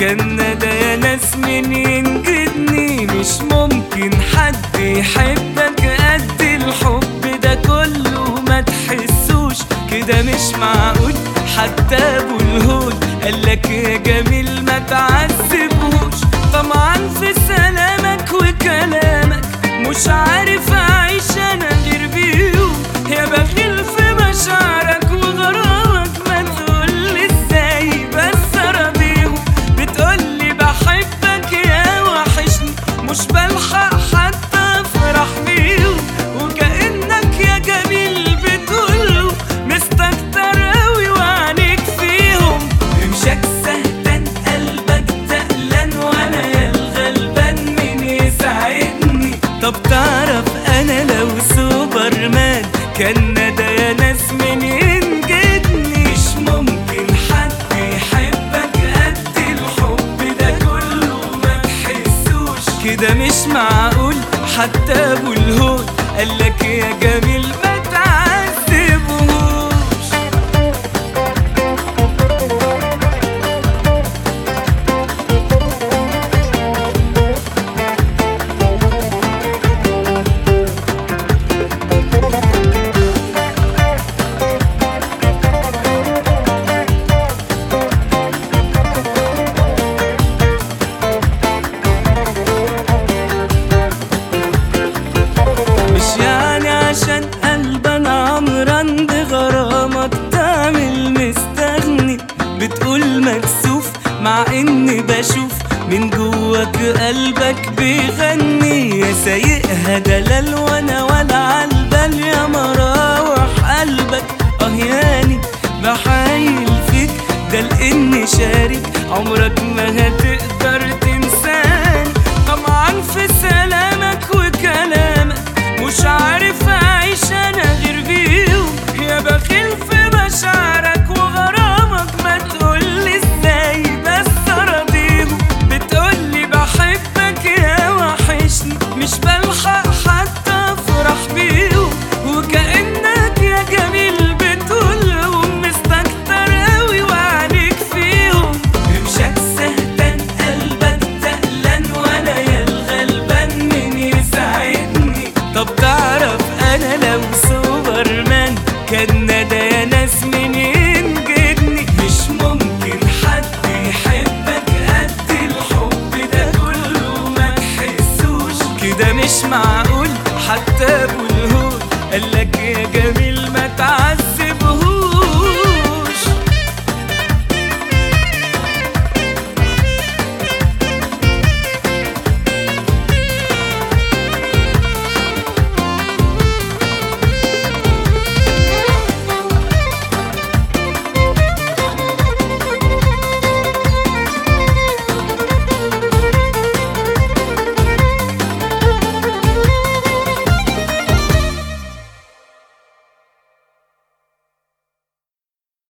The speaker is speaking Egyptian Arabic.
كان ده يا ناس من ينجدني مش ممكن حد يحبك قد الحب ده كله ما تحسوش كده مش معقول حتى ابو الهول قالك يا جميل ما تعذبوش طمعا في سلامك وكلامك مش عارف اعيش انا غير بيهم يا بخيل في مشاعرك وغرامك ما تقولي ازاي بس اراضيهم بتقولي بحبك يا وحشني مش بلحق حتى افرح بيهم وكأنك يا جميل بتقوله مستكتر اوي وعينيك فيهم رمشك سهتان قلبك تقلان وانا يا الغلبان مين يساعدني طب تعرف انا لو سوبرمان كان ده يا ناس من ينجدني مش ممكن حد يحبك قد الحب ده كله ما تحسوش كده مش معقول حتى ابو الهول قالك يا جميل ما تعذبوش مش يعني عشان قلبنا عمران بغرامك تعمل مستغني بتقول مكسوف مع اني بشوف من جواك قلبك بيغني يا سايقها دلال وانا ولا عالبال يا مراوح قلبك اه ياني بحايل فيك ده لاني شارك عمرك ما هتقدر تنساني طمعا في سلامك وكلامك مش عارف اعيش انا غير بيهم يا بخيل في مشاعرك وغرامك ما تقولي ازاي بس اراضيهم بتقولي بحبك يا وحشني مش بلحق حتى افرح بيهم وكأنك يا جميل بتقولهم مستكتر اوي وعليك فيهم رمشك سهتان قلبك تقلان وانا يا الغلبان مين يساعدني طب تعرف انا لو سوبرمان كان ده يا ناس مين ينجدني مش ممكن حد يحبك قد الحب ده كله ما تحسوش كده مش معقول حتى ابو الهول قالك يا جميل